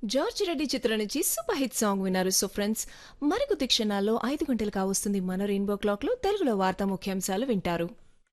George Reddy చిత్రం నుంచి super hit song విన్నారు సో ఫ్రెండ్స్ మరికొద్ది క్షణాల్లో ఐదు గంటలు కావస్తుంది మన రెయిన్బో క్లాక్ లో తెలుగులో వార్తా ముఖ్యాంశాలు వింటారు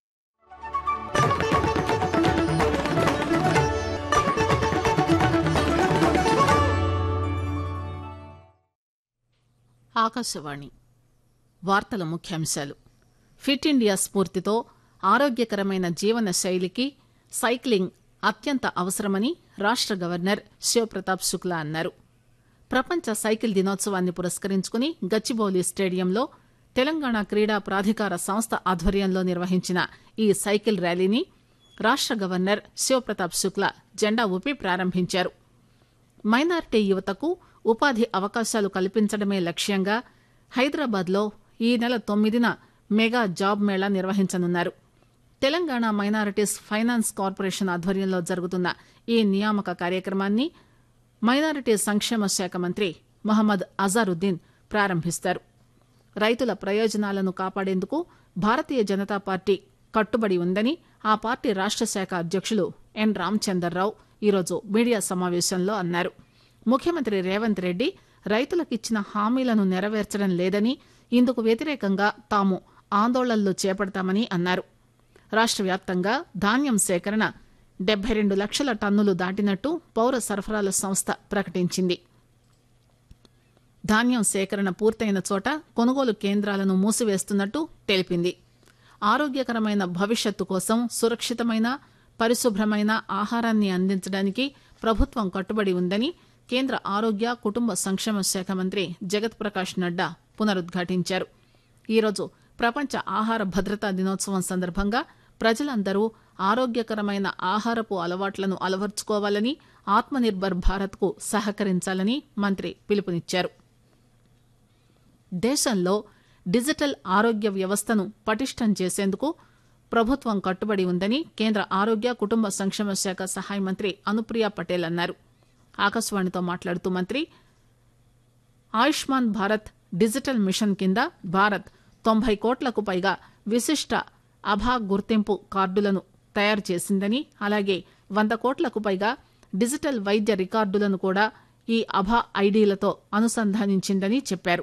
ఆకాశవాణి వార్తల ముఖ్యాంశాలు ఫిట్ ఇండియా స్ఫూర్తితో ఆరోగ్యకరమైన జీవన శైలికి సైక్లింగ్ అత్యంత అవసరమని రాష్ట గవర్నర్ శివప్రతాప్ శుక్లా అన్నారు ప్రపంచ సైకిల్ దినోత్సవాన్ని పురస్కరించుకుని గచ్చిబౌలి స్టేడియంలో తెలంగాణ క్రీడా ప్రాధికార సంస్థ ఆధ్వర్యంలో నిర్వహించిన ఈ సైకిల్ ర్యాలీని రాష్ట గవర్నర్ శివప్రతాప్ శుక్లా జెండా ఊపి ప్రారంభించారు మైనారిటీ యువతకు ఉపాధి అవకాశాలు కల్పించడమే లక్ష్యంగా హైదరాబాద్లో ఈ నెల తొమ్మిదిన మెగా జాబ్ మేళా నిర్వహించనున్నారు తెలంగాణ మైనారిటీస్ ఫైనాన్స్ కార్పొరేషన్ ఆధ్వర్యంలో జరుగుతున్న ఈ నియామక కార్యక్రమాన్ని మైనారిటీ సంక్షేమ శాఖ మంత్రి మహమ్మద్ అజారుద్దీన్ ప్రారంభిస్తారు రైతుల ప్రయోజనాలను కాపాడేందుకు భారతీయ జనతా పార్టీ కట్టుబడి ఉందని ఆ పార్టీ రాష్ట శాఖ అధ్యక్షులు ఎన్ రామచందర్రావు ఈరోజు మీడియా సమావేశంలో అన్నారు ముఖ్యమంత్రి రేవంత్ రెడ్డి రైతులకిచ్చిన హామీలను నెరవేర్చడం లేదని ఇందుకు వ్యతిరేకంగా తాము ఆందోళనలు చేపడతామని అన్నారు రాష్ట్ర వ్యాప్తంగా ధాన్యం సేకరణ డెబ్బై రెండు లక్షల టన్నులు దాటినట్టు పౌర సరఫరాల సంస్థ ప్రకటించింది ధాన్యం సేకరణ పూర్తయిన చోట కొనుగోలు కేంద్రాలను మూసివేస్తున్నట్టు తెలిపింది ఆరోగ్యకరమైన భవిష్యత్తు కోసం సురక్షితమైన పరిశుభ్రమైన ఆహారాన్ని అందించడానికి ప్రభుత్వం కట్టుబడి ఉందని కేంద్ర ఆరోగ్య కుటుంబ సంక్షేమ శాఖ మంత్రి జగత్ ప్రకాష్ నడ్డా పునరుద్ఘాటించారు ఈరోజు ప్రపంచ ఆహార భద్రతా దినోత్సవం సందర్భంగా ప్రజలందరూ ఆరోగ్యకరమైన ఆహారపు అలవాట్లను అలవర్చుకోవాలని ఆత్మనిర్భర్ భారత్కు సహకరించాలని మంత్రి పిలుపునిచ్చారు దేశంలో డిజిటల్ ఆరోగ్య వ్యవస్థను పటిష్టం చేసేందుకు ప్రభుత్వం కట్టుబడి ఉందని కేంద్ర ఆరోగ్య కుటుంబ సంక్షేమ శాఖ సహాయ మంత్రి అనుప్రియ పటేల్ అన్నారు ఆకాశవాణితో మాట్లాడుతూ మంత్రి ఆయుష్మాన్ భారత్ డిజిటల్ మిషన్ కింద భారత్ తొంభై కోట్లకు పైగా విశిష్ట అభా గుర్తింపు కార్డులను తయారు చేసిందని అలాగే వంద కోట్లకు పైగా డిజిటల్ వైద్య రికార్డులను కూడా ఈ అభా ఐడీలతో అనుసంధానించిందని చెప్పారు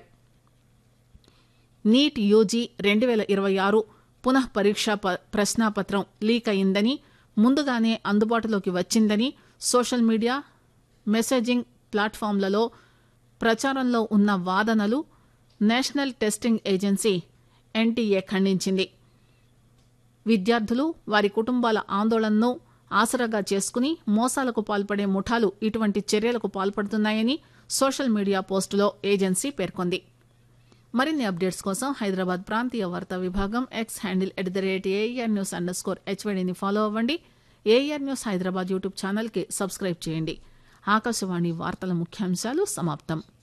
నీట్ యూజీ రెండు వేల ఇరవై ఆరు పునః పరీక్షా ప- ప్రశ్నాపత్రం లీక్ అయిందని ముందుగానే అందుబాటులోకి వచ్చిందని సోషల్ మీడియా మెసేజింగ్ ప్లాట్ఫామ్లలో ప్రచారంలో ఉన్న వాదనలు నేషనల్ టెస్టింగ్ ఏజెన్సీ ఎన్టీఏ ఖండించింది విద్యార్థులు వారి కుటుంబాల ఆందోళనను ఆసరాగా చేసుకుని మోసాలకు పాల్పడే ముఠాలు ఇటువంటి చర్యలకు పాల్పడుతున్నాయని సోషల్ మీడియా పోస్టులో ఏజెన్సీ పేర్కొంది మరిన్ని అప్డేట్స్ కోసం హైదరాబాద్ ప్రాంతీయ వార్తా విభాగం X handle at the rate AIR news underscore హెచ్వైడీని ఫాలో అవ్వండి ఏఆర్ న్యూస్ హైదరాబాద్ యూట్యూబ్ ఛానల్కి సబ్స్క్రైబ్ చేయండి ఆకాశవాణి వార్తల ముఖ్యాంశాలు సమాప్తం